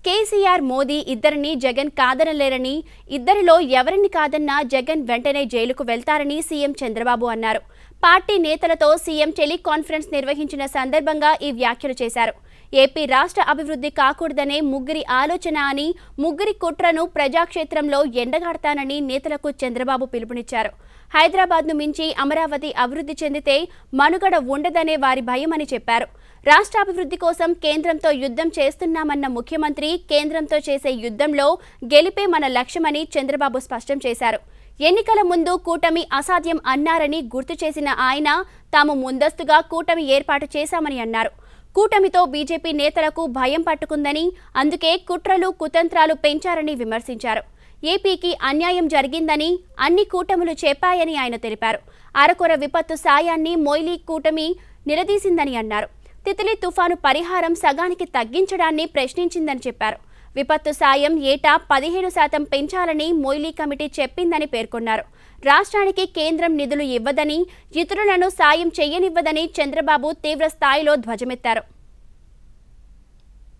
కేసీఆర్ మోదీ ఇద్దరిని జగన్ కాదనలేరని ఇద్దరిలో ఎవరిని కాదన్నా జగన్ వెంటనే జైలుకు వెళ్తారని సీఎం చంద్రబాబు అన్నారు పార్టీ నేతలతో సీఎం టెలికాన్ఫరెన్స్ నిర్వహించిన సందర్భంగా ఈ వ్యాఖ్యలు చేశారు ఏపీ రాష్ట్ర అభివృద్ధి కాకూడదనే ముగ్గురి ఆలోచన అని ముగ్గురి కుట్రను ప్రజాక్షేత్రంలో ఎండగాడతానని నేతలకు చంద్రబాబు పిలుపునిచ్చారు హైదరాబాద్ను మించి అమరావతి అభివృద్ధి చెందితే మనుగడ ఉండదనే వారి భయమని చెప్పారు రాష్ట్ర అభివృద్ధి కోసం కేంద్రంతో యుద్ధం చేస్తున్నామన్న ముఖ్యమంత్రి కేంద్రంతో చేసే యుద్ధంలో గెలిపే మన లక్ష్యమని చంద్రబాబు స్పష్టం చేశారు ఎన్నికల ముందు కూటమి అసాధ్యం అన్నారని గుర్తు చేసిన ఆయన తాము ముందస్తుగా కూటమి ఏర్పాటు చేశామని అన్నారు కూటమితో బీజేపీ నేతలకు భయం పట్టుకుందని అందుకే కుట్రలు కుతంత్రాలు పెంచారని విమర్శించారు ఏపీకి అన్యాయం జరిగిందని అన్ని కూటములు చెప్పాయని ఆయన తెలిపారు అరకొర విపత్తు సాయాన్ని మొయిలీ కూటమి నిలదీసిందని అన్నారు తితిలి తుఫాను పరిహారం సగానికి తగ్గించడాన్ని ప్రశ్నించిందని చెప్పారు విపత్తు సాయం ఏటా పదిహేను శాతం పెంచాలని మొయిలీ కమిటీ చెప్పిందని పేర్కొన్నారు రాష్ట్రానికి కేంద్రం నిధులు ఇవ్వదని ఇతరులను సాయం చేయనివ్వదని చంద్రబాబు తీవ్ర స్థాయిలో ధ్వజమెత్తారు